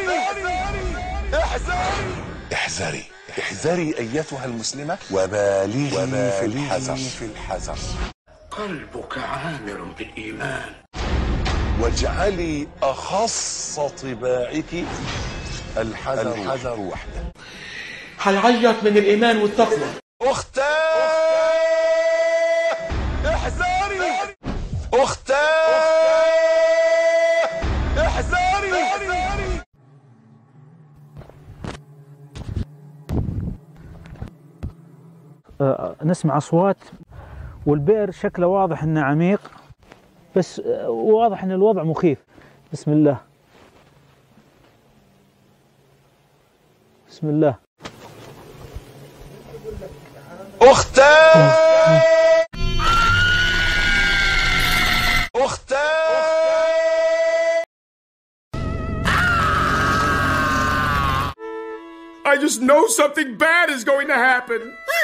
احذري احذري احذري ايتها المسلمة وبالغي, في الحذر في الحذر قلبك عامر بالإيمان واجعلي اخص طباعك الحذر, الحذر وحده هيعيط من الإيمان والتقوى اختاه احذري اختاه احذري آه، نسمع أصوات والبئر شكله واضح أنه عميق بس آه، واضح أن الوضع مخيف بسم الله بسم الله اختاه اختاه I just know something bad is going to happen.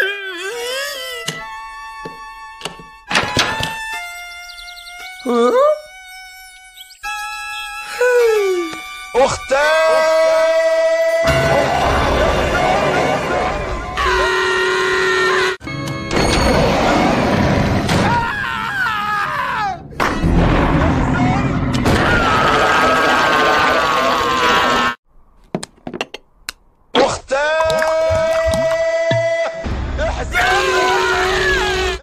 اختاه احذري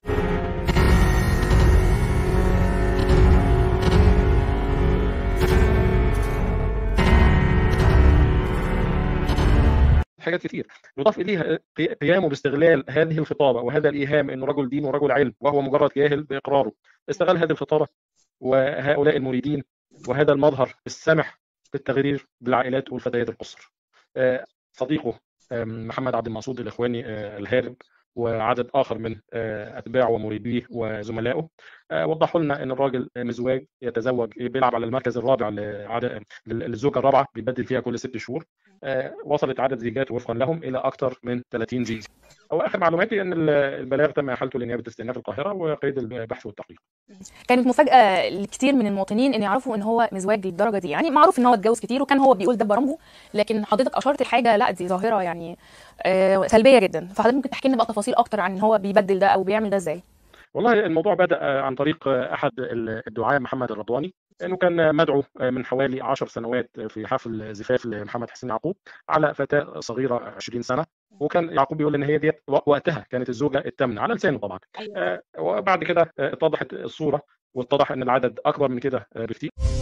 حاجات كتير يضاف اليها قي- قيامه باستغلال هذه الخطابه وهذا الايهام انه رجل دين ورجل علم وهو مجرد جاهل باقراره استغل هذه الخطابه وهؤلاء المريدين وهذا المظهر السمح بالتغرير بالعائلات والفتيات القصر آه، صديقه آم، محمد عبد المقصود الاخواني آه، الهارب وعدد اخر من آه، اتباعه ومريديه وزملائه آه، وضحوا لنا ان الراجل مزواج يتزوج بيلعب على المركز الرابع لعدد- للزوجه الرابعه بيبدل فيها كل ست شهور آه، وصلت عدد زيجاته وفقا لهم الى اكثر من 30 زيجه. هو اخر معلوماتي ان ال- البلاغ تم احالته لنيابه الاستئناف القاهره وقيد البحث والتحقيق. كانت مفاجاه لكتير من المواطنين ان يعرفوا ان هو مزواج للدرجه دي يعني معروف ان هو اتجوز كتير وكان هو بيقول ده برامجه لكن حضرتك اشرت لحاجه لا دي ظاهره يعني آه، سلبيه جدا فحضرتك ممكن تحكي لنا بقى تفاصيل اكتر عن ان هو بيبدل ده او بيعمل ده ازاي والله الموضوع بدا عن طريق احد الدعاه محمد الرضواني انه كان مدعو من حوالي 10 سنوات في حفل زفاف لمحمد حسين يعقوب على فتاه صغيره 20 سنه وكان يعقوب بيقول ان هي ديت وقتها كانت الزوجه الثامنه على لسانه طبعا آه، وبعد كده آه، اتضحت الصوره واتضح ان العدد اكبر من كده آه، بكتير